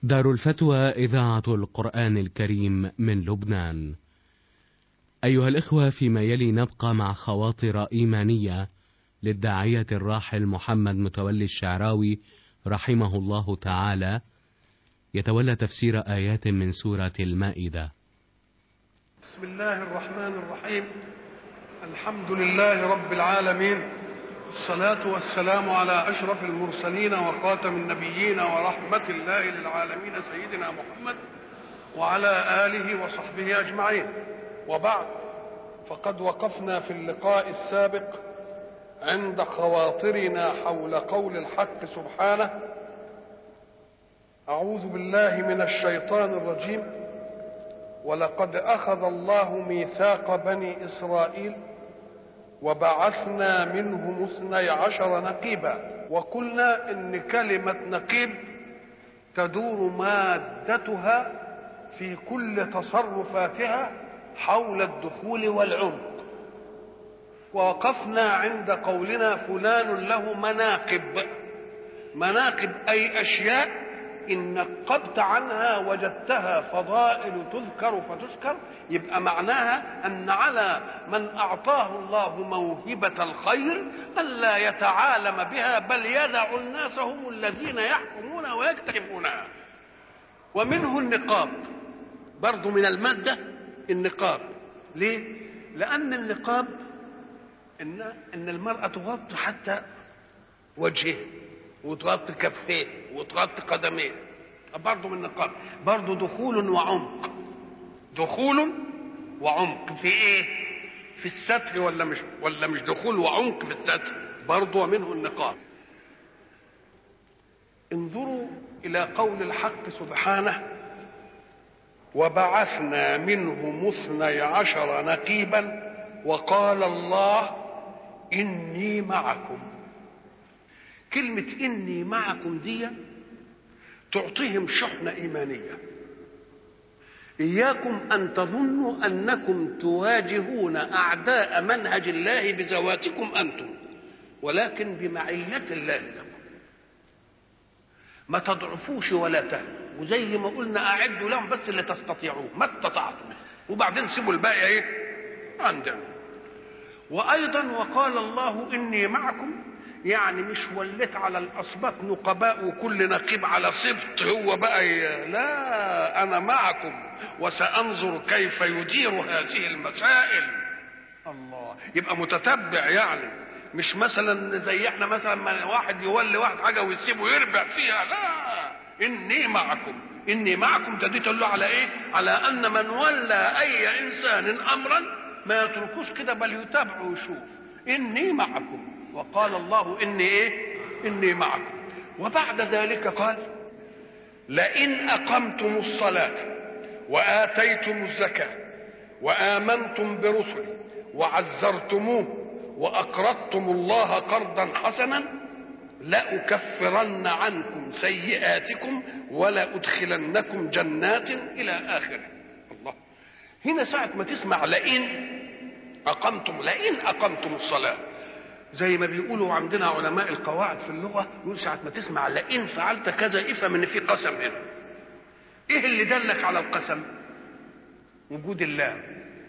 دار الفتوى إذاعة القرآن الكريم من لبنان. أيها الإخوة فيما يلي نبقى مع خواطر إيمانية للداعية الراحل محمد متولي الشعراوي رحمه الله تعالى يتولى تفسير آيات من سورة المائدة. بسم الله الرحمن الرحيم الحمد لله رب العالمين الصلاة والسلام على أشرف المرسلين وخاتم النبيين ورحمة الله للعالمين سيدنا محمد وعلى آله وصحبه أجمعين وبعد فقد وقفنا في اللقاء السابق عند خواطرنا حول قول الحق سبحانه أعوذ بالله من الشيطان الرجيم ولقد أخذ الله ميثاق بني إسرائيل وبعثنا منهم اثني عشر نقيبا وقلنا ان كلمة نقيب تدور مادتها في كل تصرفاتها حول الدخول والعمق ووقفنا عند قولنا فلان له مناقب مناقب اي اشياء إن نقبت عنها وجدتها فضائل تذكر فتذكر يبقى معناها أن على من أعطاه الله موهبة الخير ألا يتعالم بها بل يدع الناس هم الذين يحكمون ويكتشفونها ومنه النقاب برضو من المادة النقاب ليه؟ لأن النقاب إن إن المرأة تغطي حتى وجهه وتغطي كفيه وتغطي قدميه برضه من النقاب برضه دخول وعمق دخول وعمق في ايه في الستر ولا مش ولا مش دخول وعمق في الستر برضه ومنه النقاب انظروا الى قول الحق سبحانه وبعثنا منهم اثني عشر نقيبا وقال الله اني معكم كلمة إني معكم دي تعطيهم شحنة إيمانية إياكم أن تظنوا أنكم تواجهون أعداء منهج الله بذواتكم أنتم ولكن بمعية الله لكم ما تضعفوش ولا تهنوا وزي ما قلنا أعدوا لهم بس اللي تستطيعوه ما استطعتم وبعدين سيبوا الباقي إيه عندنا وأيضا وقال الله إني معكم يعني مش وليت على الاسباط نقباء وكل نقيب على سبط هو بقى لا انا معكم وسانظر كيف يدير هذه المسائل الله يبقى متتبع يعني مش مثلا زي احنا مثلا ما واحد يولي واحد حاجه ويسيبه يربع فيها لا اني معكم اني معكم تدل على ايه على ان من ولى اي انسان امرا ما يتركوش كده بل يتابعه ويشوف اني معكم وقال الله اني ايه اني معكم وبعد ذلك قال لئن اقمتم الصلاه واتيتم الزكاه وامنتم برسلي وعزرتموه واقرضتم الله قرضا حسنا لاكفرن عنكم سيئاتكم ولادخلنكم جنات الى اخره الله هنا ساعه ما تسمع لئن اقمتم لئن اقمتم الصلاه زي ما بيقولوا عندنا علماء القواعد في اللغه يقول ساعه ما تسمع لئن فعلت كذا افهم ان في قسم هنا ايه اللي دلك على القسم وجود الله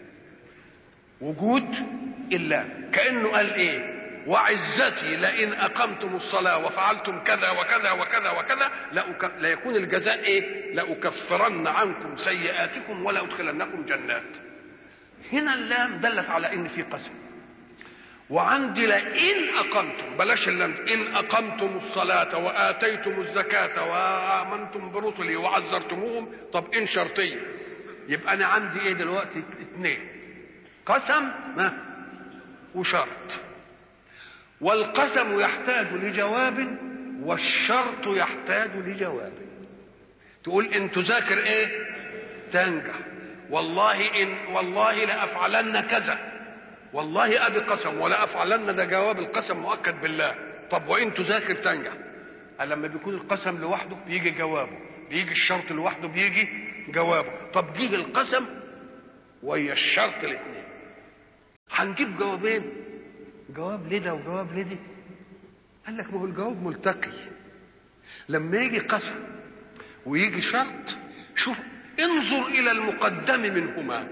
وجود الله كانه قال ايه وعزتي لئن اقمتم الصلاه وفعلتم كذا وكذا وكذا وكذا لأك... ليكون الجزاء ايه لاكفرن عنكم سيئاتكم ولا ادخلنكم جنات هنا اللام دلت على ان في قسم وعندي لئن أقمتم بلاش اللام إن أقمتم الصلاة وآتيتم الزكاة وآمنتم برسلي وعزرتموهم طب إن شرطية يبقى أنا عندي إيه دلوقتي اثنين قسم ما وشرط والقسم يحتاج لجواب والشرط يحتاج لجواب تقول إن تذاكر إيه تنجح والله إن والله لأفعلن كذا والله ادي قسم ولا افعلن ده جواب القسم مؤكد بالله طب وان تذاكر تنجح لما بيكون القسم لوحده بيجي جوابه بيجي الشرط لوحده بيجي جوابه طب جيب القسم وهي الشرط الاثنين هنجيب جوابين جواب لده وجواب لدي قال لك ما هو الجواب ملتقي لما يجي قسم ويجي شرط شوف انظر الى المقدم منهما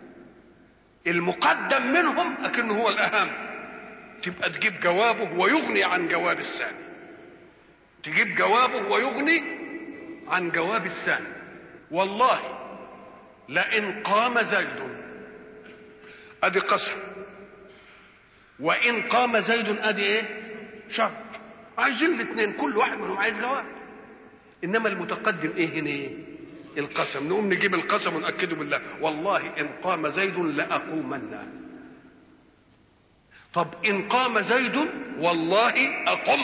المقدم منهم لكنه هو الاهم تبقى تجيب جوابه ويغني عن جواب الثاني تجيب جوابه ويغني عن جواب الثاني والله لئن قام زيد ادي قسم وان قام زيد ادي ايه شرط عايزين الاثنين كل واحد منهم عايز جواب انما المتقدم ايه هنا ايه القسم نقوم نجيب القسم ونأكده بالله والله إن قام زيد لأقومن طب إن قام زيد والله أقم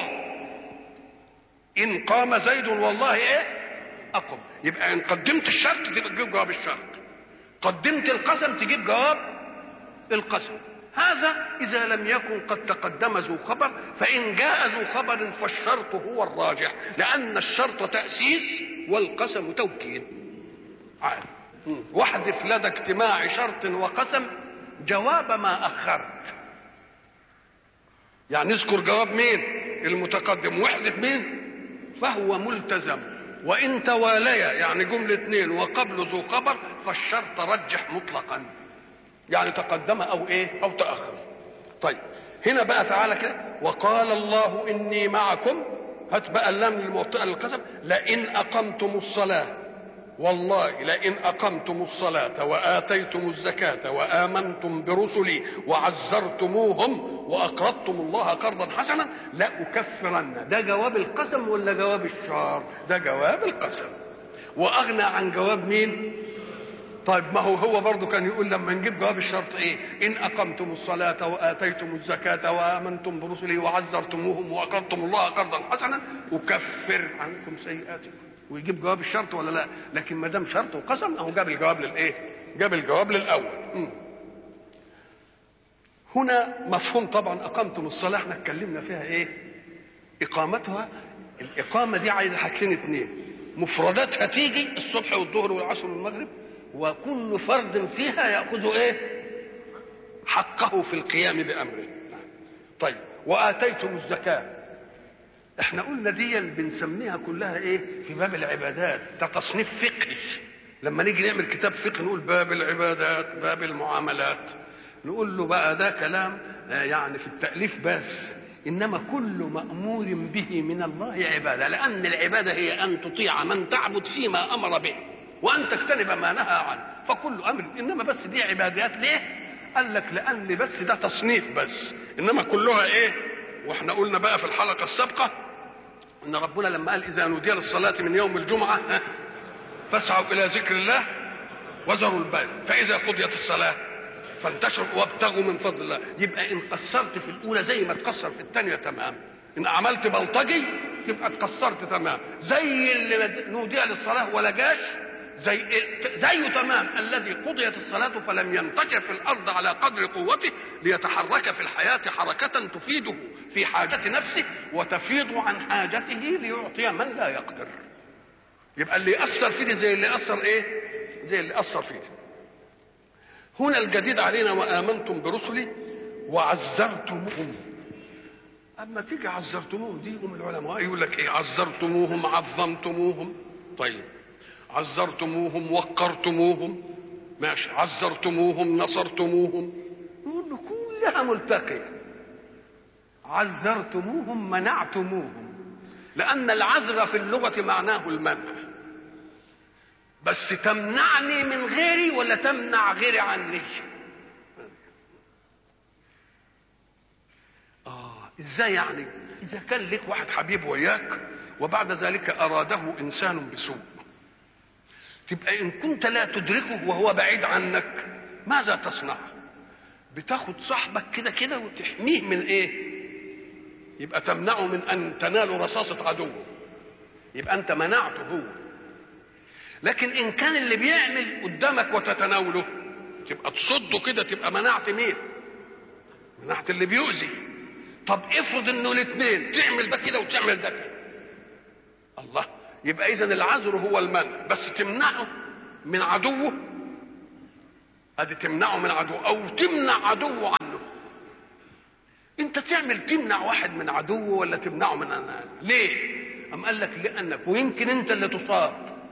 إن قام زيد والله إيه أقم يبقى إن قدمت الشرط تبقى تجيب جواب الشرط قدمت القسم تجيب جواب القسم هذا إذا لم يكن قد تقدم ذو خبر فإن جاء ذو خبر فالشرط هو الراجح لأن الشرط تأسيس والقسم توكيد عارف واحذف لدى اجتماع شرط وقسم جواب ما أخرت يعني اذكر جواب مين المتقدم واحذف مين فهو ملتزم وإن تواليا يعني جملة اثنين وقبل ذو خبر فالشرط رجح مطلقا يعني تقدم او ايه او تاخر طيب هنا بقى تعالى كده وقال الله اني معكم هات بقى اللام للموطئه للقسم لئن اقمتم الصلاه والله لئن اقمتم الصلاه واتيتم الزكاه وامنتم برسلي وعزرتموهم واقرضتم الله قرضا حسنا لاكفرن ده جواب القسم ولا جواب الشار ده جواب القسم واغنى عن جواب مين طيب ما هو هو برضه كان يقول لما نجيب جواب الشرط ايه ان اقمتم الصلاه واتيتم الزكاه وامنتم برسلي وعزرتموهم واقرضتم الله قرضا حسنا اكفر عنكم سيئاتكم ويجيب جواب الشرط ولا لا لكن ما دام شرط وقسم اهو جاب الجواب للايه جاب الجواب للاول م. هنا مفهوم طبعا اقمتم الصلاه احنا اتكلمنا فيها ايه اقامتها الاقامه دي عايزه حاجتين اتنين مفرداتها تيجي الصبح والظهر والعصر والمغرب وكل فرد فيها ياخذ ايه حقه في القيام بامره طيب واتيتم الزكاه احنا قلنا دي بنسميها كلها ايه في باب العبادات ده تصنيف فقهي لما نيجي نعمل كتاب فقه نقول باب العبادات باب المعاملات نقول له بقى ده كلام يعني في التأليف بس إنما كل مأمور به من الله عبادة لأن العبادة هي أن تطيع من تعبد فيما أمر به وأن تجتنب ما نهى عنه فكل أمر إنما بس دي عبادات ليه قال لك لأن بس ده تصنيف بس إنما كلها إيه واحنا قلنا بقى في الحلقة السابقة ان ربنا لما قال اذا نودي للصلاة من يوم الجمعة فاسعوا الى ذكر الله وذروا البيع فاذا قضيت الصلاة فانتشروا وابتغوا من فضل الله يبقى ان قصرت في الاولى زي ما تقصر في الثانية تمام ان عملت بلطجي تبقى تقصرت تمام زي اللي نودي للصلاة ولا جاش زي زيه تمام الذي قضيت الصلاة فلم ينتشر في الأرض على قدر قوته ليتحرك في الحياة حركة تفيده في حاجة نفسه وتفيض عن حاجته ليعطي من لا يقدر يبقى اللي يأثر فيه دي زي اللي أثر إيه زي اللي أثر فيه هنا الجديد علينا وآمنتم برسلي وعزرتموهم أما تيجي عزرتموهم دي هم العلماء يقول لك إيه عزرتموهم عظمتموهم طيب عزرتموهم وقرتموهم ماشي عزرتموهم نصرتموهم نقول له كلها ملتقية عزرتموهم منعتموهم لأن العزر في اللغة معناه المنع بس تمنعني من غيري ولا تمنع غيري عني آه إزاي يعني إذا كان لك واحد حبيب وياك وبعد ذلك أراده إنسان بسوء تبقى ان كنت لا تدركه وهو بعيد عنك ماذا تصنع بتاخد صاحبك كده كده وتحميه من ايه يبقى تمنعه من ان تنال رصاصة عدوه يبقى انت منعته هو لكن ان كان اللي بيعمل قدامك وتتناوله تبقى تصده كده تبقى منعت مين منعت اللي بيؤذي طب افرض انه الاثنين تعمل ده كده وتعمل ده كده الله يبقى اذا العذر هو المنع بس تمنعه من عدوه ادي تمنعه من عدوه او تمنع عدوه عنه انت تعمل تمنع واحد من عدوه ولا تمنعه من أنا. ليه ام قال لك لانك ويمكن انت اللي تصاب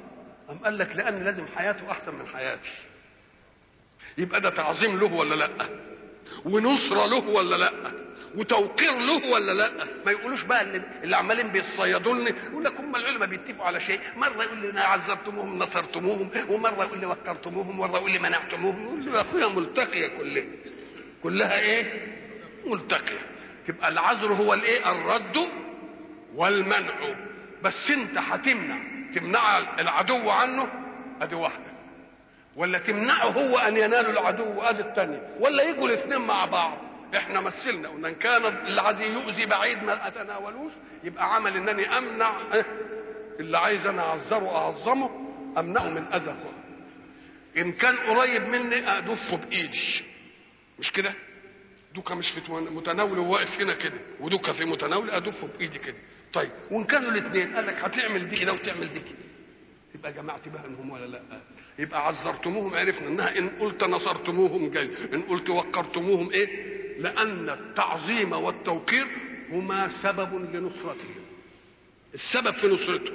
أم قال لك لأن لازم حياته أحسن من حياتي يبقى ده تعظيم له ولا لأ ونصرة له ولا لأ وتوقير له ولا لا ما يقولوش بقى اللي, اللي عمالين بيصيدوا لنا يقول لك هم العلماء بيتفقوا على شيء مره يقول لي عذبتموهم نصرتموهم ومره يقول لي وقرتموهم ومره يقول لي منعتموهم يقول لي يا اخويا ملتقيه كلها كلها ايه ملتقيه تبقى العذر هو الايه الرد والمنع بس انت هتمنع تمنع العدو عنه ادي واحده ولا تمنعه هو ان ينال العدو ادي الثانيه ولا يجوا الاثنين مع بعض احنا مثلنا قلنا ان كان الذي يؤذي بعيد ما اتناولوش يبقى عمل انني امنع اللي عايز انا اعذره اعظمه امنعه من اذى ان كان قريب مني ادفه بايدي مش كده دوكا مش في متناوله واقف هنا كده ودوكا في متناوله ادفه بايدي كده طيب وان كانوا الاثنين قال لك هتعمل دي كده وتعمل دي كده يبقى جمعت بينهم ولا لا يبقى عذرتموهم عرفنا انها ان قلت نصرتموهم جاي ان قلت وقرتموهم ايه لأن التعظيم والتوقير هما سبب لنصرتهم السبب في نصرتهم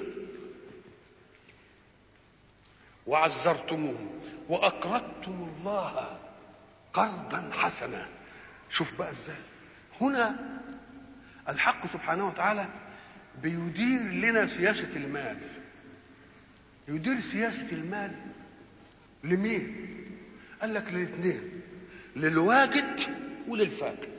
وعزرتموهم وأقرضتم الله قرضا حسنا شوف بقى ازاي هنا الحق سبحانه وتعالى بيدير لنا سياسة المال يدير سياسة المال لمين قال لك للاثنين للواجد وللفاقد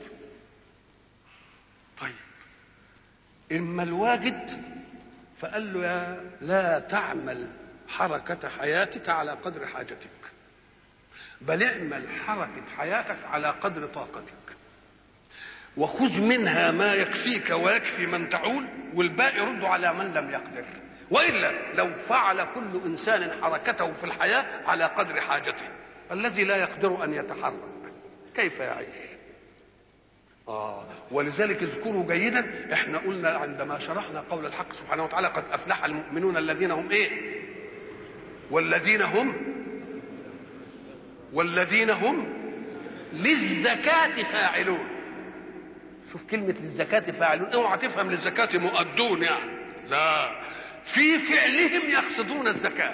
طيب اما الواجد فقال له يا لا تعمل حركة حياتك على قدر حاجتك بل اعمل حركة حياتك على قدر طاقتك وخذ منها ما يكفيك ويكفي من تعول والباقي رد على من لم يقدر والا لو فعل كل انسان حركته في الحياه على قدر حاجته الذي لا يقدر ان يتحرك كيف يعيش آه ولذلك اذكروا جيدا احنا قلنا عندما شرحنا قول الحق سبحانه وتعالى قد افلح المؤمنون الذين هم ايه والذين هم والذين هم للزكاة فاعلون شوف كلمة للزكاة فاعلون اوعى تفهم للزكاة مؤدون يعني لا في فعلهم يقصدون الزكاة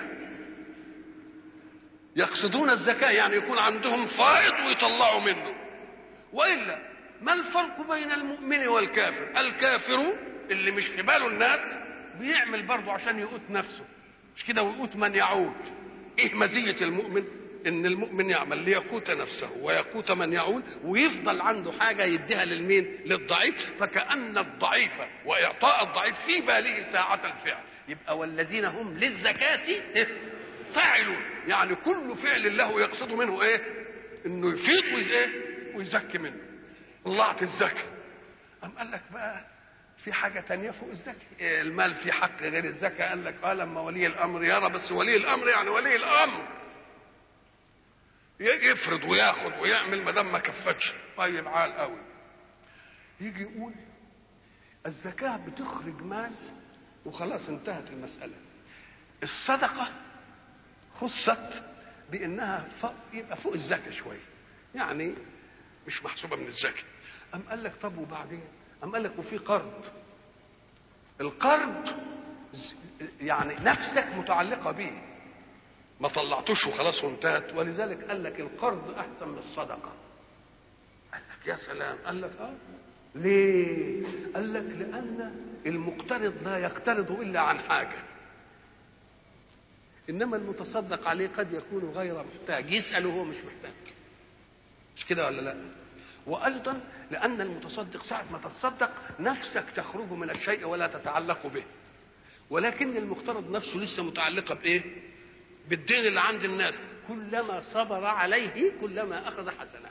يقصدون الزكاة يعني يكون عندهم فائض ويطلعوا منه وإلا ما الفرق بين المؤمن والكافر الكافر اللي مش في باله الناس بيعمل برضه عشان يقوت نفسه مش كده ويقوت من يعود ايه مزية المؤمن ان المؤمن يعمل ليقوت نفسه ويقوت من يعول ويفضل عنده حاجة يديها للمين للضعيف فكأن الضعيف وإعطاء الضعيف في باله ساعة الفعل يبقى والذين هم للزكاة فاعلون يعني كل فعل له يقصد منه ايه انه يفيض ايه ويزكي منه طلعت الزكاة أم قال لك بقى في حاجة تانية فوق الزكاة إيه المال في حق غير الزكاة قال لك اه لما ولي الأمر يرى بس ولي الأمر يعني ولي الأمر يفرض وياخد ويعمل ما دام ما كفتش طيب عال قوي يجي يقول الزكاة بتخرج مال وخلاص انتهت المسألة الصدقة خصت بانها يبقى فوق الزكاه شويه يعني مش محسوبه من الزكاه ام قال لك طب وبعدين ام قال لك وفي قرض القرض يعني نفسك متعلقه به ما طلعتوش وخلاص وانتهت ولذلك قال لك القرض احسن من الصدقه قال لك يا سلام قال لك اه ليه قال لك لان المقترض لا يقترض الا عن حاجه انما المتصدق عليه قد يكون غير محتاج يسال وهو مش محتاج مش كده ولا لا وايضا لان المتصدق ساعه ما تتصدق نفسك تخرج من الشيء ولا تتعلق به ولكن المقترض نفسه لسه متعلقه بايه بالدين اللي عند الناس كلما صبر عليه كلما اخذ حسنه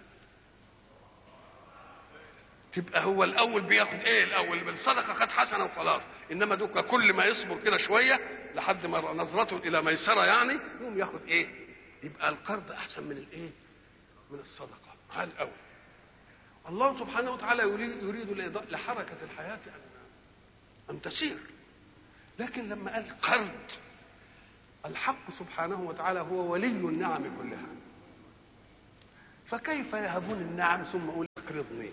تبقى هو الاول بياخد ايه الاول بالصدقه خد حسنه وخلاص انما دوكا كل ما يصبر كده شويه لحد ما نظرته الى ميسره يعني يقوم ياخد ايه يبقى القرض احسن من الايه من الصدقه على الاول الله سبحانه وتعالى يريد يريد لحركه الحياه ان ان تسير لكن لما قال قرض الحق سبحانه وتعالى هو ولي النعم كلها فكيف يهبون النعم ثم اقول اقرضني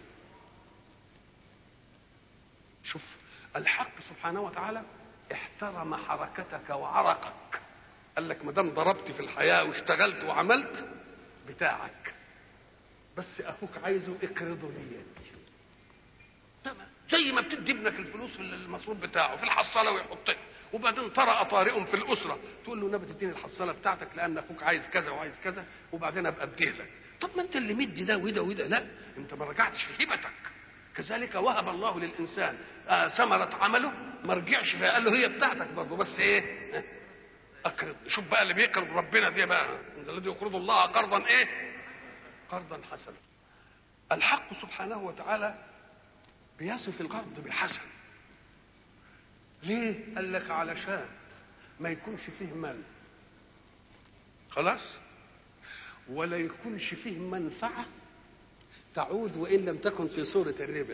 شوف الحق سبحانه وتعالى احترم حركتك وعرقك قال لك ما دام ضربت في الحياه واشتغلت وعملت بتاعك بس اخوك عايزه اقرضه لي تمام زي ما بتدي ابنك الفلوس في المصروف بتاعه في الحصاله ويحطها وبعدين طرأ طارئ في الاسره تقول له نبي تديني الحصاله بتاعتك لان اخوك عايز كذا وعايز كذا وبعدين ابقى اديه لك طب ما انت اللي مدي ده وده وده لا انت ما رجعتش في هبتك كذلك وهب الله للانسان آه ثمره عمله ما رجعش فيها قال له هي بتاعتك برضه بس ايه اقرض شوف بقى اللي بيقرض ربنا دي بقى الذي يقرض الله قرضا ايه قرضا حسنا الحق سبحانه وتعالى بيصف القرض بالحسن ليه قال لك علشان ما يكونش فيه مال خلاص ولا يكونش فيه منفعة تعود وإن لم تكن في صورة الربا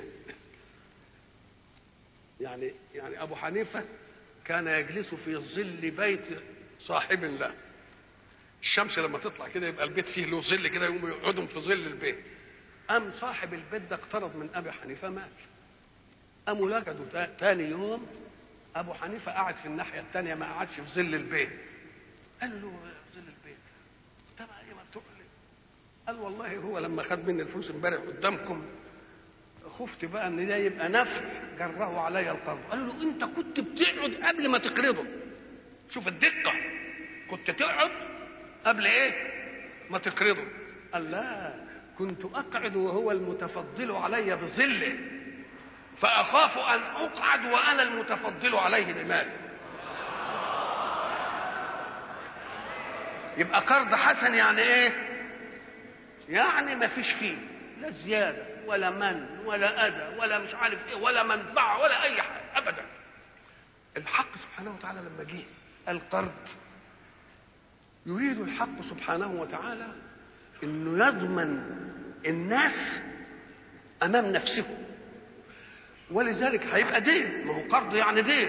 يعني يعني أبو حنيفة كان يجلس في ظل بيت صاحب له الشمس لما تطلع كده يبقى البيت فيه له ظل كده يقوموا يقعدوا في ظل البيت قام صاحب البيت ده اقترض من ابي حنيفه مات قاموا لقدوا تاني يوم ابو حنيفه قعد في الناحيه الثانيه ما قعدش في ظل البيت قال له ظل البيت طب ايه ما تقول قال والله هو لما خد مني الفلوس امبارح قدامكم خفت بقى ان ده يبقى نفع جره علي القرض قال له انت كنت بتقعد قبل ما تقرضه شوف الدقه كنت تقعد قبل ايه ما تقرضه قال لا كنت اقعد وهو المتفضل علي بظله فاخاف ان اقعد وانا المتفضل عليه بمالي يبقى قرض حسن يعني ايه يعني ما فيش فيه لا زياده ولا من ولا اذى ولا مش عارف ايه ولا منفعه ولا اي حاجه ابدا الحق سبحانه وتعالى لما جه القرض يريد الحق سبحانه وتعالى انه يضمن الناس امام نفسه ولذلك هيبقى دين ما هو قرض يعني دين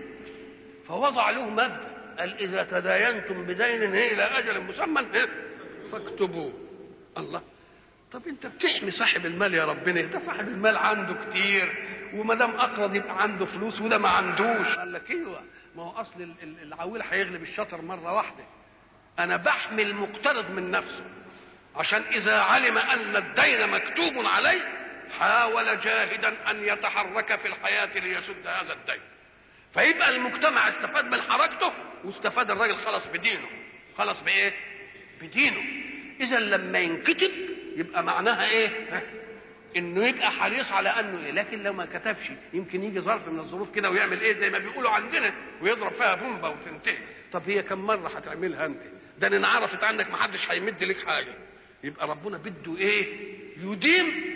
فوضع له مبدا قال اذا تداينتم بدين الى اجل مسمى فاكتبوه الله طب انت بتحمي صاحب المال يا ربنا ده صاحب المال عنده كتير وما دام اقرض يبقى عنده فلوس وده ما عندوش قال لك ايوه ما هو اصل العويل هيغلب الشطر مره واحده انا بحمي المقترض من نفسه عشان اذا علم ان الدين مكتوب عليه حاول جاهدا ان يتحرك في الحياه ليسد هذا الدين فيبقى المجتمع استفاد من حركته واستفاد الراجل خلص بدينه خلص بايه بدينه اذا لما ينكتب يبقى معناها ايه انه يبقى حريص على انه ايه لكن لو ما كتبش يمكن يجي ظرف من الظروف كده ويعمل ايه زي ما بيقولوا عندنا ويضرب فيها بومبا وتنتهي طب هي كم مره هتعملها انت ده ان انعرفت عنك ما حدش هيمد لك حاجه يبقى ربنا بده ايه يديم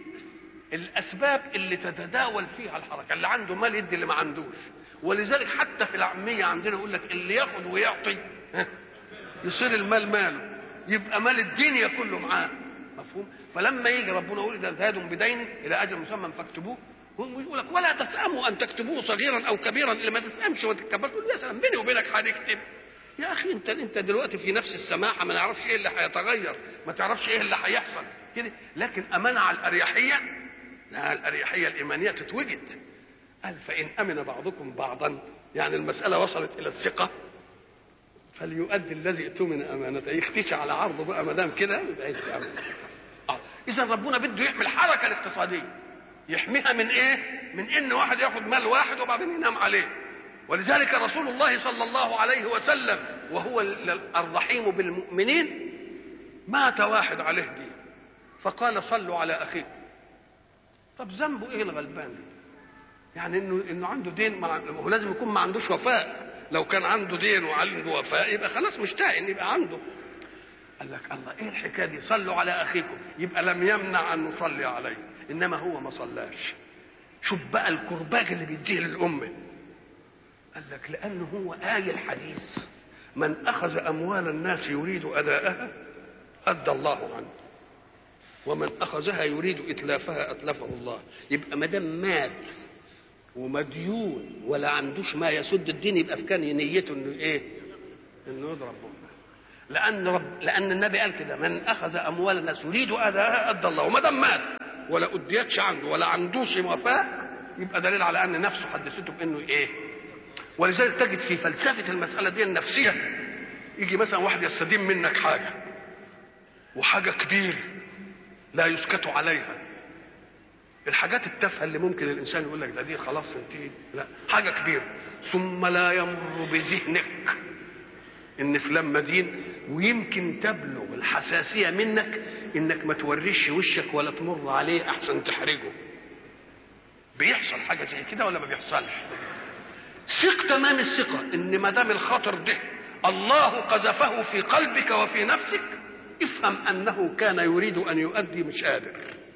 الاسباب اللي تتداول فيها الحركه اللي عنده مال يدي اللي ما عندوش ولذلك حتى في العاميه عندنا يقول لك اللي ياخد ويعطي يصير المال ماله يبقى مال الدنيا كله معاه مفهوم فلما يجي ربنا يقول اذا انتهيتم بدين الى اجل مسمى فاكتبوه هو يقول لك ولا تسأموا ان تكتبوه صغيرا او كبيرا اللي ما تسأمش وتتكبر تقول يا سلام بيني وبينك هنكتب يا اخي انت انت دلوقتي في نفس السماحه ما نعرفش ايه اللي هيتغير ما تعرفش ايه اللي هيحصل كده لكن امانه على الاريحيه لا الاريحيه الايمانيه تتوجد قال فان امن بعضكم بعضا يعني المساله وصلت الى الثقه فليؤدي الذي اؤتمن امانته يختشى على عرضه بقى ما دام كده يبقى آه. اذا ربنا بده يحمي الحركه الاقتصاديه يحميها من ايه من ان واحد ياخد مال واحد وبعدين ينام عليه ولذلك رسول الله صلى الله عليه وسلم وهو الرحيم بالمؤمنين مات واحد عليه دين فقال صلوا على اخيكم طب ذنبه ايه الغلبان يعني انه انه عنده دين ما هو لازم يكون ما عندوش وفاء لو كان عنده دين وعنده وفاء يبقى خلاص مشتاق ان يبقى عنده قال لك الله ايه الحكايه دي صلوا على اخيكم يبقى لم يمنع ان نصلي عليه انما هو ما صلاش شوف بقى الكرباج اللي بيديه للامه قال لك لانه هو آية الحديث من اخذ اموال الناس يريد اداءها ادى الله عنه ومن اخذها يريد اتلافها اتلفه الله يبقى ما دام مات ومديون ولا عندوش ما يسد الدين يبقى في كان نيته انه ايه؟ انه يضرب امه لان رب لان النبي قال كده من اخذ اموال الناس يريد اداءها ادى الله وما دام مات ولا اديتش عنده ولا عندوش وفاء يبقى دليل على ان نفسه حدثته بانه ايه؟ ولذلك تجد في فلسفه المساله دي النفسيه يجي مثلا واحد يستدين منك حاجه وحاجه كبيره لا يسكت عليها الحاجات التافهه اللي ممكن الانسان يقول لك ده دي خلاص انتهي لا حاجه كبيره ثم لا يمر بذهنك ان فلان مدين ويمكن تبلغ الحساسيه منك انك ما توريش وشك ولا تمر عليه احسن تحرجه بيحصل حاجه زي كده ولا ما بيحصلش ثق تمام الثقه ان ما دام الخطر ده الله قذفه في قلبك وفي نفسك افهم انه كان يريد ان يؤدي مش قادر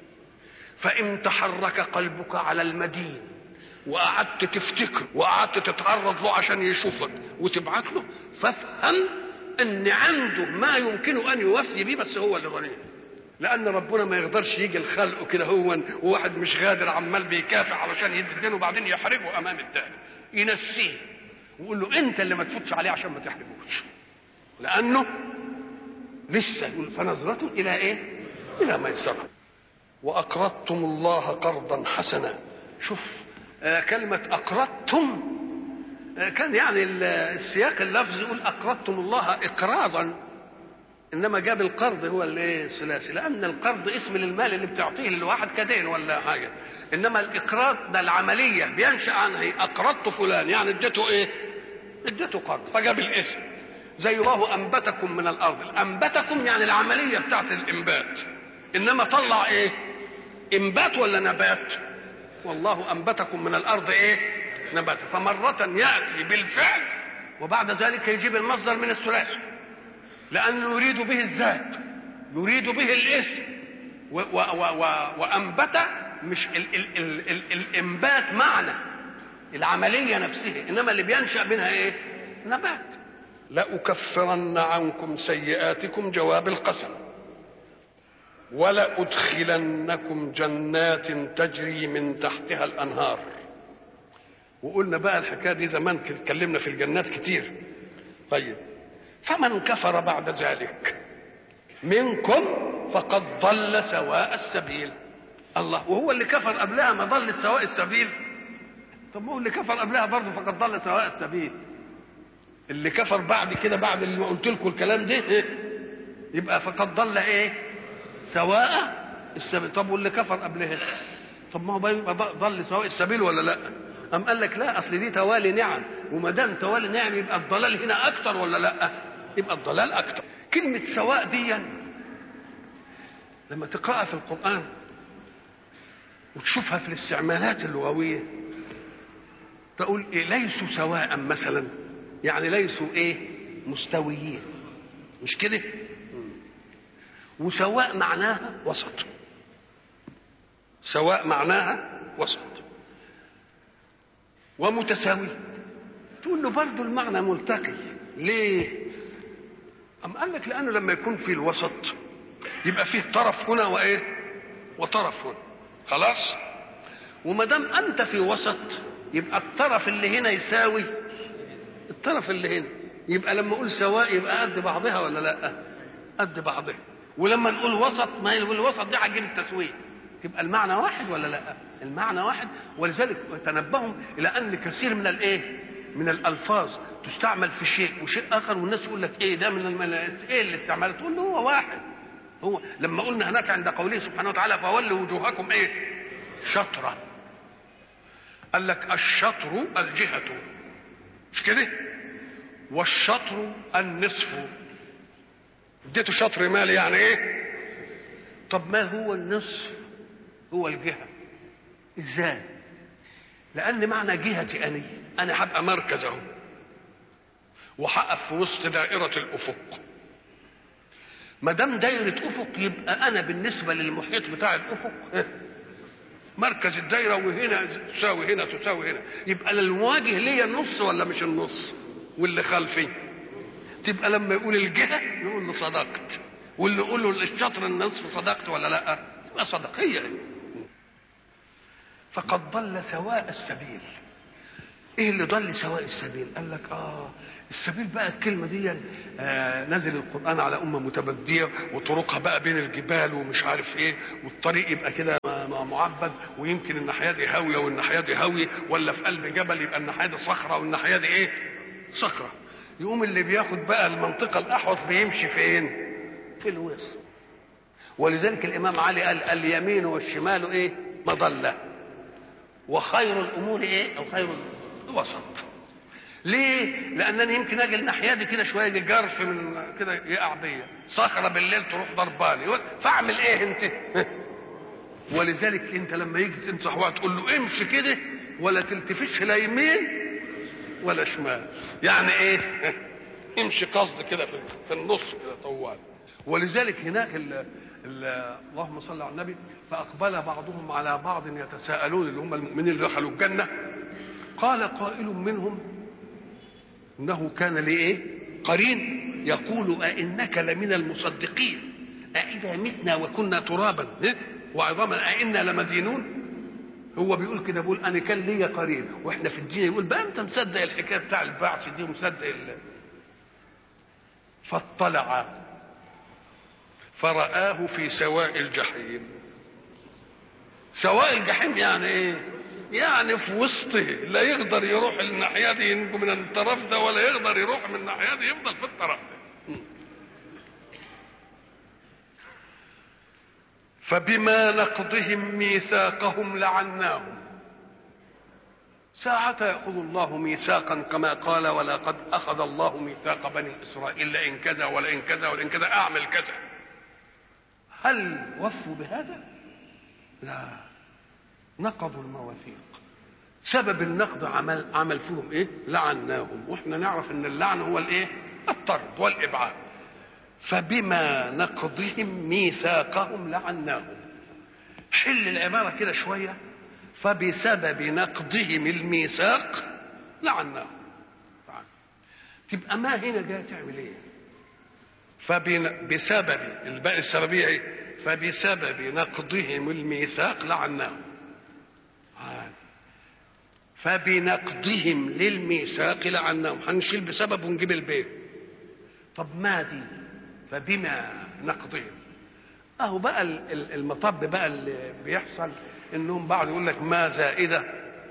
فان تحرك قلبك على المدين وقعدت تفتكر وقعدت تتعرض له عشان يشوفك وتبعت له فافهم ان عنده ما يمكن ان يوفي به بس هو اللي ظليم لان ربنا ما يقدرش يجي الخلق كده هو وواحد مش قادر عمال بيكافح علشان يدي الدين وبعدين يحرجه امام التاني ينسيه ويقول له انت اللي ما تفوتش عليه عشان ما تحرجوش لانه لسه يقول فنظرة الى ايه الى ميسرة واقرضتم الله قرضا حسنا شوف آه كلمة اقرضتم آه كان يعني السياق اللفظ يقول اقرضتم الله اقراضا انما جاب القرض هو الايه الثلاثي لان القرض اسم للمال اللي بتعطيه لواحد كدين ولا حاجه انما الاقراض ده العمليه بينشا عنها إيه؟ اقرضت فلان يعني اديته ايه اديته قرض فجاب الاسم زي الله انبتكم من الارض انبتكم يعني العمليه بتاعت الانبات انما طلع ايه انبات ولا نبات والله انبتكم من الارض ايه نبات فمره ياتي بالفعل وبعد ذلك يجيب المصدر من الثلاثي لأنه يريد به الذات يريد به الاسم و و و و وأنبت مش ال ال ال ال الإنبات معنى العملية نفسها إنما اللي بينشأ منها إيه؟ نبات لأكفرن عنكم سيئاتكم جواب القسم ولأدخلنكم جنات تجري من تحتها الأنهار وقلنا بقى الحكاية دي زمان اتكلمنا في الجنات كتير طيب فمن كفر بعد ذلك منكم فقد ضل سواء السبيل الله وهو اللي كفر قبلها ما ضل سواء السبيل طب هو اللي كفر قبلها برضه فقد ضل سواء السبيل اللي كفر بعد كده بعد اللي قلت لكم الكلام ده إيه؟ يبقى فقد ضل ايه سواء السبيل طب واللي كفر قبلها طب ما هو يبقى ضل سواء السبيل ولا لا أم قال لك لا أصل دي توالي نعم وما دام توالي نعم يبقى الضلال هنا أكتر ولا لا؟ يبقى الضلال أكتر. كلمة سواء دي لما تقرأها في القرآن وتشوفها في الاستعمالات اللغوية تقول إيه ليسوا سواء مثلا يعني ليسوا إيه؟ مستويين مش كده؟ وسواء معناها وسط سواء معناها وسط ومتساوي تقول له برضه المعنى ملتقي ليه أم قال لك لأنه لما يكون في الوسط يبقى فيه طرف هنا وإيه وطرف هنا خلاص وما دام أنت في وسط يبقى الطرف اللي هنا يساوي الطرف اللي هنا يبقى لما أقول سواء يبقى قد بعضها ولا لا قد بعضها ولما نقول وسط ما الوسط دي هتجيب التسويه يبقى المعنى واحد ولا لا المعنى واحد ولذلك تنبهوا الى ان كثير من الايه من الالفاظ تستعمل في شيء وشيء اخر والناس يقول لك ايه ده من المل... ايه اللي استعملت تقول له هو واحد هو لما قلنا هناك عند قوله سبحانه وتعالى فولوا وجوهكم ايه شطرا قال لك الشطر الجهة مش كده والشطر النصف اديته شطر مال يعني ايه طب ما هو النصف هو الجهة ازاي لان معنى جهتي اني انا هبقى مركز اهو وهقف في وسط دائرة الافق ما دام دايرة افق يبقى انا بالنسبة للمحيط بتاع الافق مركز الدايرة وهنا تساوي هنا تساوي هنا يبقى المواجه ليا النص ولا مش النص واللي خلفي تبقى لما يقول الجهة نقول له صدقت واللي يقول له الشطر النصف صدقت ولا لا تبقى صدقية فقد ضل سواء السبيل ايه اللي ضل سواء السبيل قال لك اه السبيل بقى الكلمة دي آه نزل القرآن على أمة متبدية وطرقها بقى بين الجبال ومش عارف ايه والطريق يبقى كده معبد ويمكن الناحية دي هاوية والناحية دي هاوية ولا في قلب جبل يبقى الناحية دي صخرة والناحية دي ايه صخرة يقوم اللي بياخد بقى المنطقه الاحوط بيمشي فين في الوسط ولذلك الامام علي قال اليمين والشمال ايه مضله وخير الامور ايه او خير الوسط ليه لانني يمكن اجي الناحيه دي كده شويه يجي جرف من كده يقع بيا صخره بالليل تروح ضرباني فاعمل ايه انت ولذلك انت لما يجي تنصح واحد تقول له امشي كده ولا تلتفتش لا يمين ولا شمال يعني ايه امشي قصد كده في, في النص كده طوال ولذلك هناك ال ال اللهم صل على النبي فاقبل بعضهم على بعض يتساءلون اللي هم المؤمنين اللي دخلوا الجنه قال قائل منهم انه كان لي ايه قرين يقول أئنك لمن المصدقين أئذا متنا وكنا ترابا إيه؟ وعظاما أئنا لمدينون هو بيقول كده بيقول انا كان ليا قرين واحنا في الدين يقول بقى انت مصدق الحكايه بتاع البعث دي ومصدق ال... فاطلع فرآه في سواء الجحيم سواء الجحيم يعني ايه يعني في وسطه لا يقدر يروح الناحيه دي ينجو من الطرف ده ولا يقدر يروح من الناحيه دي يفضل في الطرف ده فبما نقضهم ميثاقهم لعناهم ساعة يأخذ الله ميثاقا كما قال ولقد أخذ الله ميثاق بني إسرائيل لئن كذا ولئن كذا ولئن كذا أعمل كذا هل وفوا بهذا؟ لا نقضوا المواثيق سبب النقض عمل عمل فيهم ايه؟ لعناهم واحنا نعرف ان اللعن هو الايه؟ الطرد والابعاد فبما نقضهم ميثاقهم لعناهم حل العبارة كده شوية فبسبب نقضهم الميثاق لعناهم تبقى ما هنا جاي تعمل ايه فبسبب الباقي السببية ايه فبسبب نقضهم الميثاق لعناهم فبنقضهم للميثاق لعناهم هنشيل بسبب ونجيب البيت طب ما دي فبما نقضهم اهو بقى المطب بقى اللي بيحصل انهم بعض يقول لك ما زائده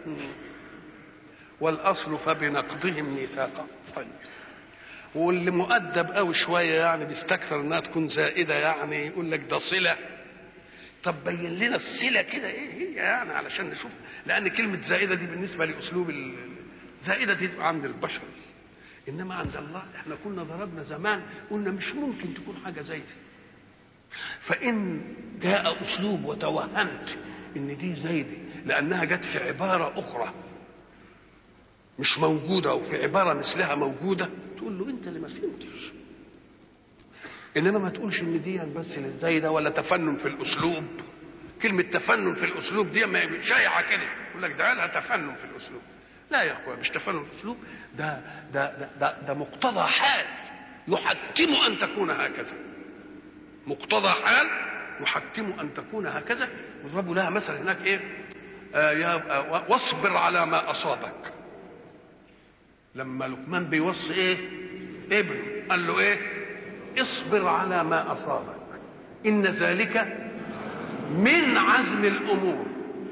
والاصل فبنقضهم ميثاقا طيب واللي مؤدب قوي شويه يعني بيستكثر انها تكون زائده يعني يقول لك ده صله طب بين لنا الصله كده ايه هي يعني علشان نشوف لان كلمه زائده دي بالنسبه لاسلوب زائده دي عند البشر انما عند الله احنا كنا ضربنا زمان قلنا مش ممكن تكون حاجه زي دي فان جاء اسلوب وتوهمت ان دي زي دي لانها جت في عباره اخرى مش موجوده وفي عباره مثلها موجوده تقول له انت اللي ما فهمتش انما ما تقولش ان دي بس زي ده ولا تفنن في الاسلوب كلمه تفنن في الاسلوب دي شايعه كده يقول لك ده لها تفنن في الاسلوب لا يا اخويا مش تفنن في الاسلوب ده ده ده ده, ده مقتضى حال يحتم ان تكون هكذا مقتضى حال يحتم ان تكون هكذا وضربوا لها مثل هناك ايه آه يا آه واصبر على ما اصابك لما لقمان بيوصي ايه ابنه قال له ايه اصبر على ما اصابك ان ذلك من عزم الامور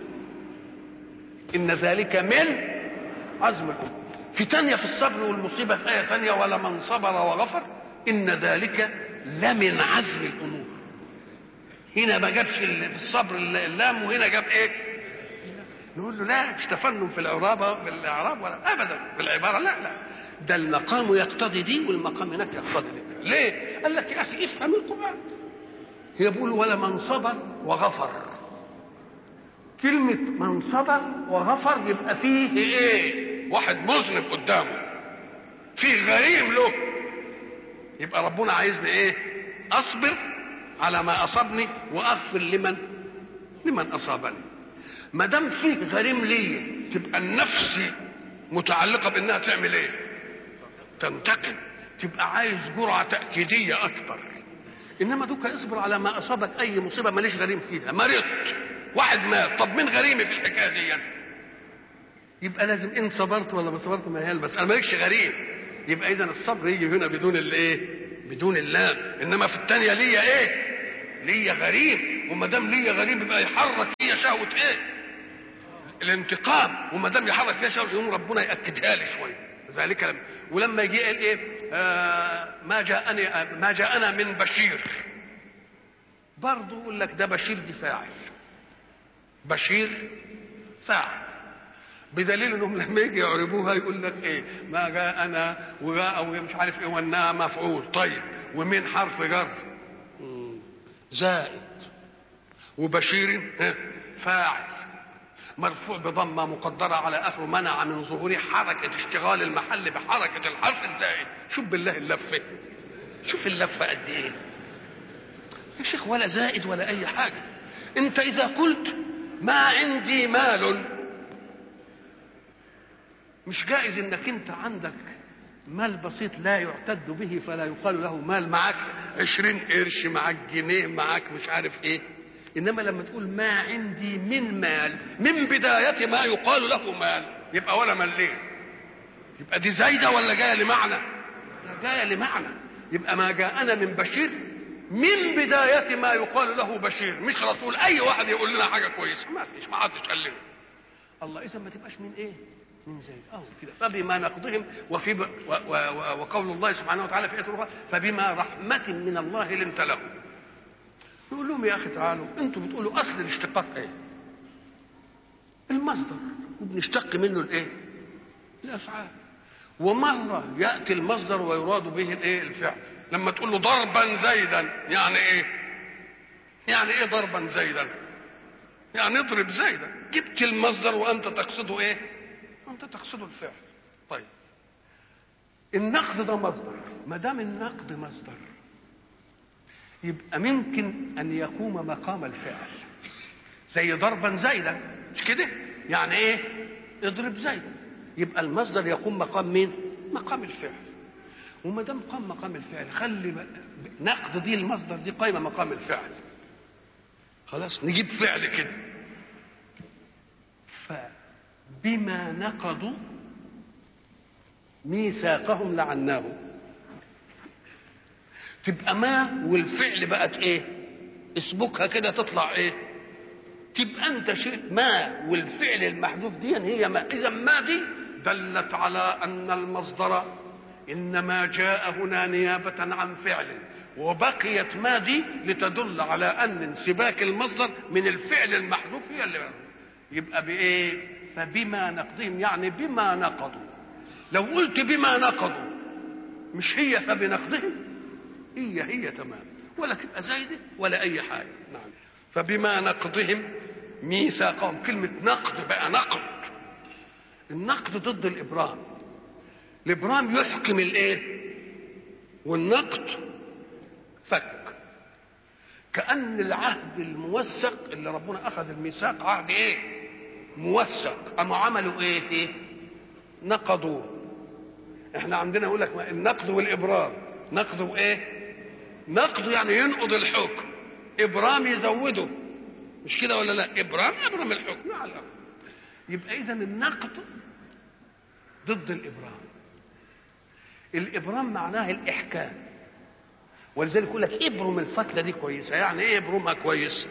ان ذلك من عزم الامور في تانية في الصبر والمصيبة في آية تانية ولمن صبر وغفر إن ذلك لمن عزم الأمور هنا ما جابش في الصبر اللام وهنا جاب إيه نقول له لا مش تفنن في العرابة في الإعراب ولا أبدا في العبارة لا لا ده المقام يقتضي دي والمقام هناك يقتضي دي ليه؟ قال لك يا أخي افهم القرآن هي بيقول ولمن صبر وغفر كلمة من صبر وغفر يبقى فيه ايه؟ واحد مذنب قدامه فيه غريم له يبقى ربنا عايزني ايه اصبر على ما اصابني واغفر لمن لمن اصابني ما دام فيه غريم لي تبقى النفس متعلقه بانها تعمل ايه تنتقم تبقى عايز جرعه تاكيديه اكتر انما دوك اصبر على ما اصابك اي مصيبه ماليش غريم فيها مرضت واحد مات طب مين غريمي في الحكايه دي يعني؟ يبقى لازم ان صبرت ولا ما صبرت ما هي بس انا مالكش غريب يبقى اذا الصبر يجي هنا بدون الايه بدون اللام انما في الثانيه ليا ايه ليا غريب وما دام ليا غريب يبقى يحرك فيا شهوه ايه الانتقام وما دام يحرك فيها شهوه يقوم ربنا ياكدها لي شويه ذلك لم ولما يجي قال ايه آه ما جاءني ما جاءنا من بشير برضه يقول لك ده بشير دي فاعل بشير فاعل بدليل انهم لما يجي يعربوها يقول لك ايه ما جاءنا وجاء ومش عارف ايه وانها مفعول طيب ومين حرف جر مم. زائد وبشير ها، فاعل مرفوع بضمة مقدرة على آخره منع من ظهور حركة اشتغال المحل بحركة الحرف الزائد شوف بالله اللفة شوف اللفة قد ايه يا شيخ ولا زائد ولا أي حاجة أنت إذا قلت ما عندي مال مش جائز انك انت عندك مال بسيط لا يعتد به فلا يقال له مال معاك عشرين قرش معاك جنيه معاك مش عارف ايه انما لما تقول ما عندي من مال من بداية ما يقال له مال يبقى ولا ملين يبقى دي زايدة ولا جاية لمعنى ده جاية لمعنى يبقى ما جاءنا من بشير من بداية ما يقال له بشير مش رسول اي واحد يقول لنا حاجة كويسة ما فيش ما حدش قال لنا الله اذا ما تبقاش من ايه من زيد اه كده فبما نقضهم وفي ب... و... و... و... وقول الله سبحانه وتعالى في ايه اخرى فبما رحمه من الله لنت لهم نقول لهم يا اخي تعالوا انتم بتقولوا اصل الاشتقاق ايه المصدر وبنشتق منه الايه الافعال ومره ياتي المصدر ويراد به الايه الفعل لما تقول له ضربا زيدا يعني ايه يعني ايه ضربا زيدا يعني اضرب زيدا جبت المصدر وانت تقصده ايه انت تقصده الفعل طيب النقد ده مصدر ما دام النقد مصدر يبقى ممكن ان يقوم مقام الفعل زي ضربا زيدا مش كده يعني ايه اضرب زيدا يبقى المصدر يقوم مقام مين مقام الفعل وما دام قام مقام الفعل خلي ب- نقد دي المصدر دي قايمه مقام الفعل خلاص نجيب فعل كده فبما نقضوا ميثاقهم لعناهم تبقى ما والفعل بقت ايه اسبكها كده تطلع ايه تبقى انت شيء ما والفعل المحذوف دي هي ما اذا ما دي دلت على ان المصدر انما جاء هنا نيابه عن فعل وبقيت ما دي لتدل على ان انسباك المصدر من الفعل المحذوف هي اللي يبقى بايه فبما نقضهم يعني بما نقضوا لو قلت بما نقضوا مش هي فبنقضهم هي هي تمام ولا تبقى زايده ولا اي حاجه نعم فبما نقضهم ميثاقهم كلمه نقض بقى نقض النقد ضد الابرام الابرام يحكم الايه والنقد فك كان العهد الموثق اللي ربنا اخذ الميثاق عهد ايه موثق اما عملوا ايه ايه نقضوا احنا عندنا يقول لك النقد والابرام نقد وايه نقد يعني ينقض الحكم ابرام يزوده مش كده ولا لا ابرام ابرم الحكم على الأرض. يبقى اذا النقد ضد الابرام الابرام معناه الاحكام ولذلك يقول لك ابرم الفتله دي كويسه يعني ايه ابرمها كويس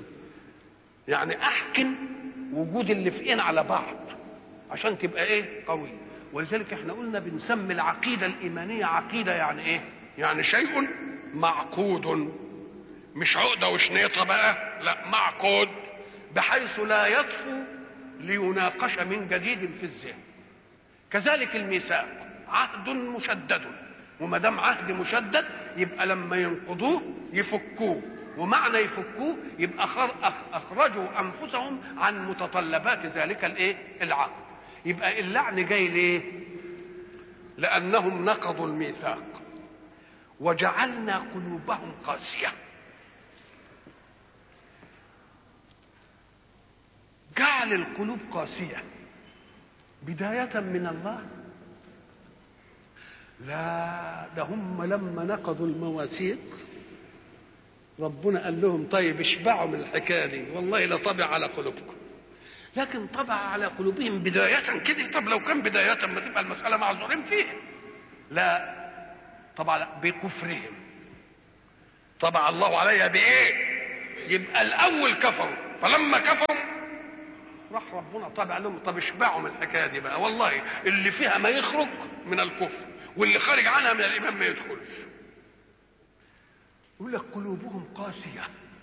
يعني احكم وجود اللي في إن على بعض عشان تبقى ايه قوي ولذلك احنا قلنا بنسمي العقيده الايمانيه عقيده يعني ايه يعني شيء معقود مش عقده وشنيطه بقى لا معقود بحيث لا يطفو ليناقش من جديد في الذهن كذلك الميثاق عهد مشدد وما دام عهد مشدد يبقى لما ينقضوه يفكوه ومعنى يفكوه يبقى اخرجوا انفسهم عن متطلبات ذلك الايه العقد يبقى اللعن جاي ليه لانهم نقضوا الميثاق وجعلنا قلوبهم قاسيه جعل القلوب قاسيه بدايه من الله لا ده هم لما نقضوا المواثيق ربنا قال لهم طيب اشبعوا من الحكايه دي والله لطبع على قلوبكم لكن طبع على قلوبهم بداية كده طب لو كان بداية ما تبقى المسألة معذورين فيها لا طبعا بكفرهم طبع الله عليها بإيه يبقى الأول كفروا فلما كفروا راح ربنا طبع لهم طب اشبعوا من الحكايه دي بقى والله اللي فيها ما يخرج من الكفر واللي خارج عنها من الايمان ما يدخلش يقول لك قلوبهم قاسيه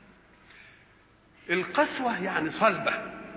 القسوه يعني صلبه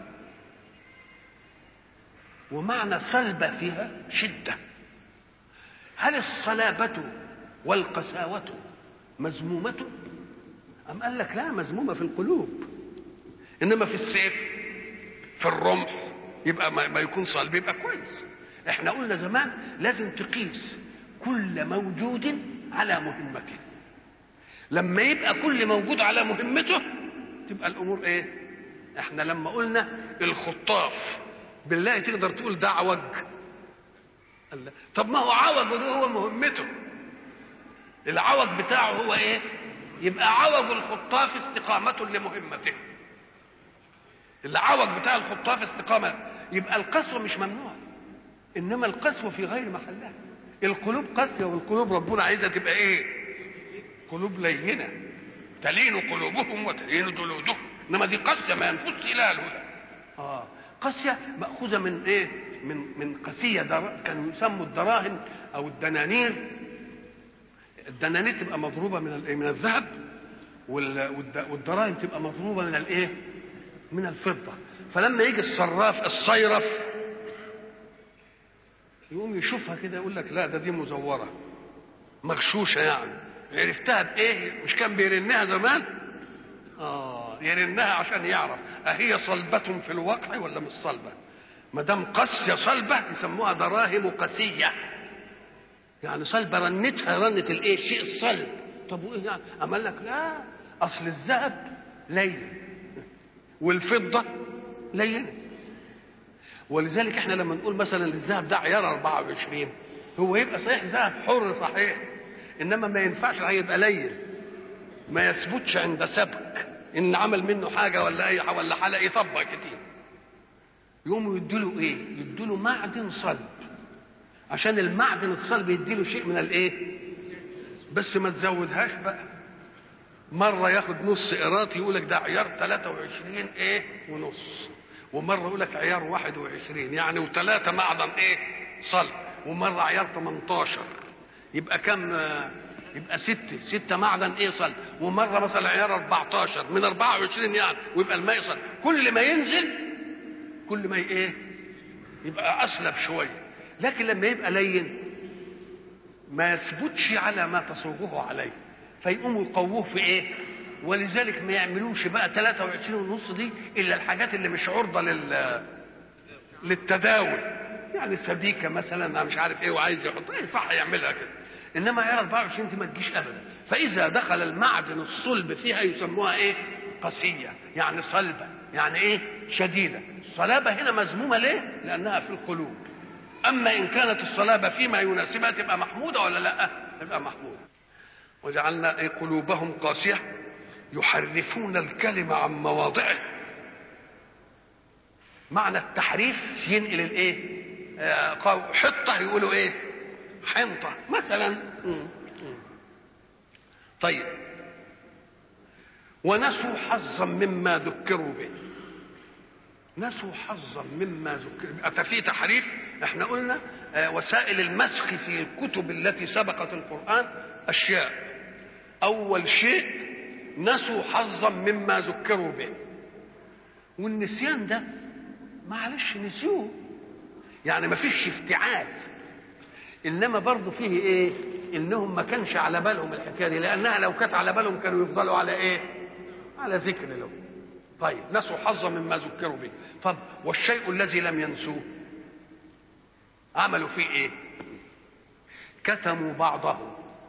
ومعنى صلبه فيها شده هل الصلابه والقساوه مذمومه ام قال لك لا مذمومه في القلوب انما في السيف في الرمح يبقى ما, ما يكون صلب يبقى كويس احنا قلنا زمان لازم تقيس كل موجود على مهمته لما يبقى كل موجود على مهمته تبقى الامور ايه احنا لما قلنا الخطاف بالله تقدر تقول ده عوج الله. طب ما هو عوج وده هو مهمته العوج بتاعه هو ايه يبقى عوج الخطاف استقامة لمهمته العوج بتاع الخطاف استقامة يبقى القسوة مش ممنوعة إنما القسوة في غير محلها القلوب قاسية والقلوب ربنا عايزها تبقى إيه قلوب لينة تلين قلوبهم وتلين جلودهم إنما دي قاسية ما ينفذش إلى الهدى آه قاسية مأخوذة من إيه من من قسية در... كانوا يسموا الدراهم أو الدنانير الدنانير تبقى مضروبة من الإيه من الذهب والدراهم تبقى مضروبة من الإيه من الفضة فلما يجي الصراف الصيرف يقوم يشوفها كده يقول لك لا ده دي مزورة مغشوشة يعني عرفتها بإيه مش كان بيرنها زمان آه يرنها عشان يعرف أهي صلبة في الواقع ولا مش صلبة ما دام قاسية صلبة يسموها دراهم قسية يعني صلبة رنتها رنت الإيه الشيء الصلب طب وإيه يعني أما لك لا أصل الذهب لين والفضة لينة ولذلك احنا لما نقول مثلا الذهب ده عيار 24 هو يبقى صحيح ذهب حر صحيح انما ما ينفعش هيبقى لين ما يثبتش عند سبك ان عمل منه حاجه ولا اي ولا حلقه يطبق كتير يقوموا يدوا ايه؟ يدوا معدن صلب عشان المعدن الصلب يديله شيء من الايه؟ بس ما تزودهاش بقى مرة ياخد نص قراط يقول لك ده عيار 23 ايه ونص ومرة يقول لك عيار 21 يعني وثلاثة معدن ايه صلب ومرة عيار 18 يبقى كم يبقى ستة ستة معدن ايه صلب ومرة مثلا عيار 14 من 24 يعني ويبقى الماء صلب كل ما ينزل كل ما ايه يبقى أسلب شوية لكن لما يبقى لين ما يثبتش على ما تصوغه عليه فيقوموا يقووه في ايه ولذلك ما يعملوش بقى 23 ونص دي الا الحاجات اللي مش عرضه لل للتداول يعني السبيكه مثلا انا مش عارف ايه وعايز يحط ايه صح يعملها كده انما عيار 24 دي ما تجيش ابدا فاذا دخل المعدن الصلب فيها يسموها ايه قسيه يعني صلبه يعني ايه شديده الصلابه هنا مذمومه ليه لانها في القلوب اما ان كانت الصلابه فيما يناسبها تبقى محموده ولا لا تبقى محموده وجعلنا أي قلوبهم قاسية يحرفون الكلمة عن مواضعه معنى التحريف ينقل الايه آه حطة يقولوا ايه حنطة مثلا طيب ونسوا حظا مما ذكروا به نسوا حظا مما ذكروا أتى تحريف احنا قلنا آه وسائل المسخ في الكتب التي سبقت القرآن أشياء أول شيء نسوا حظا مما ذكروا به والنسيان ده معلش نسيوه يعني ما فيش افتعال انما برضه فيه ايه انهم ما كانش على بالهم الحكايه دي لانها لو كانت على بالهم كانوا يفضلوا على ايه على ذكر له طيب نسوا حظا مما ذكروا به طب والشيء الذي لم ينسوه عملوا فيه ايه كتموا بعضه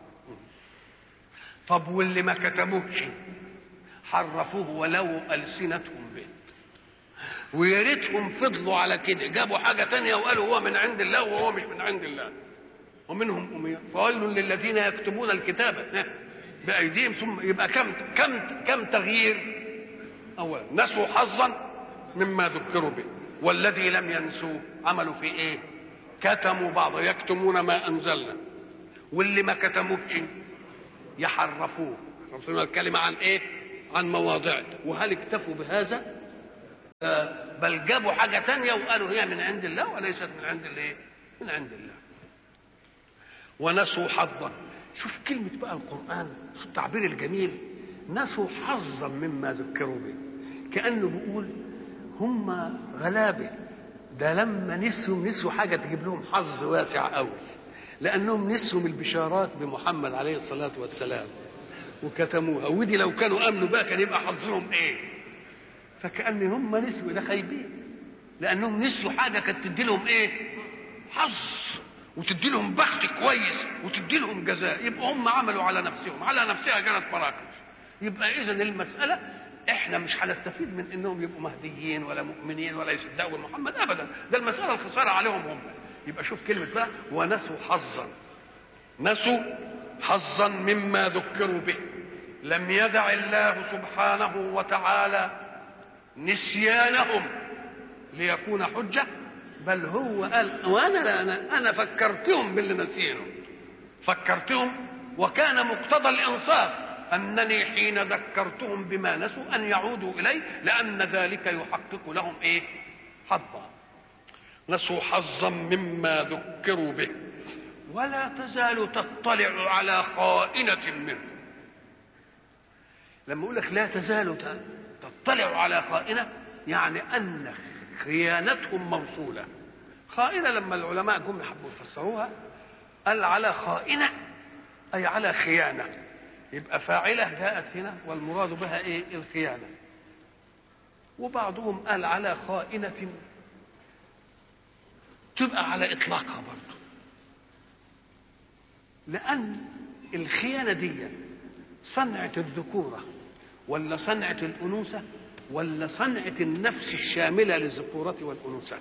طب واللي ما كتموهش حرفوه ولو ألسنتهم به ويا ريتهم فضلوا على كده جابوا حاجة تانية وقالوا هو من عند الله وهو مش من عند الله ومنهم أمية فويل للذين يكتبون الكتابة بأيديهم ثم يبقى كم كم كم تغيير أولا نسوا حظا مما ذكروا به والذي لم ينسوه عملوا في ايه كتموا بعض يكتمون ما انزلنا واللي ما كتموش يحرفوه يحرفون الكلمة عن ايه عن مواضعه وهل اكتفوا بهذا آه بل جابوا حاجة تانية وقالوا هي من عند الله وليست من عند الايه من عند الله ونسوا حظا شوف كلمة بقى القرآن شوف التعبير الجميل نسوا حظا مما ذكروا به كأنه بيقول هم غلابة ده لما نسوا نسوا حاجة تجيب لهم حظ واسع قوي لأنهم نسوا من البشارات بمحمد عليه الصلاة والسلام وكتموها ودي لو كانوا امنوا بقى كان يبقى حظهم ايه فكأن هم نسوا ده خايبين لانهم نسوا حاجه كانت تدي لهم ايه حظ وتدي لهم بخت كويس وتدي لهم جزاء يبقى هم عملوا على نفسهم على نفسها كانت مراكز يبقى اذا المساله احنا مش هنستفيد من انهم يبقوا مهديين ولا مؤمنين ولا يصدقوا محمد ابدا ده المساله الخساره عليهم هم يبقى شوف كلمه بقى ونسوا حظا نسوا حظا مما ذكروا به لم يدع الله سبحانه وتعالى نسيانهم ليكون حجه بل هو قال وانا لا انا انا فكرتهم باللي نسينه فكرتهم وكان مقتضى الانصاف انني حين ذكرتهم بما نسوا ان يعودوا اليه لان ذلك يحقق لهم ايه حظا نسوا حظا مما ذكروا به ولا تزال تطلع على خائنة منه لما أقول لك لا تزال تطلع على خائنة يعني أن خيانتهم موصولة خائنة لما العلماء جم حبوا يفسروها قال على خائنة أي على خيانة يبقى فاعلة جاءت هنا والمراد بها إيه الخيانة وبعضهم قال على خائنة تبقى على إطلاقها برضه لأن الخيانة دي صنعة الذكورة ولا صنعة الأنوثة ولا صنعة النفس الشاملة للذكورة والأنوثة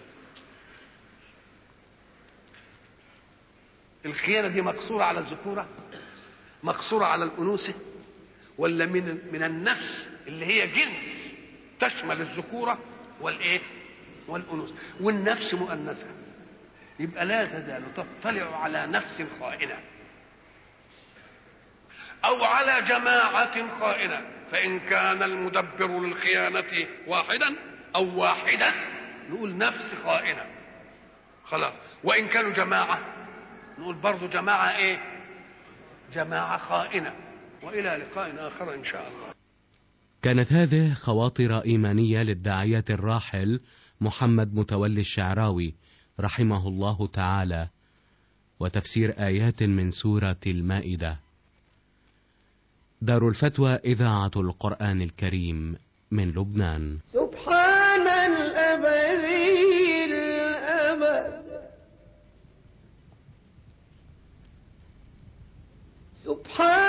الخيانة دي مقصورة على الذكورة مقصورة على الأنوثة ولا من من النفس اللي هي جنس تشمل الذكورة والإيه؟ والأنوثة والنفس مؤنثة يبقى لا تزال تطلع على نفس خائنة أو على جماعة خائنة فإن كان المدبر للخيانة واحدا أو واحدة نقول نفس خائنة خلاص وإن كانوا جماعة نقول برضو جماعة إيه جماعة خائنة وإلى لقاء آخر إن شاء الله كانت هذه خواطر إيمانية للداعية الراحل محمد متولي الشعراوي رحمه الله تعالى وتفسير آيات من سورة المائدة دار الفتوى إذاعة القرآن الكريم من لبنان سبحان الأبدي الأبد سبحان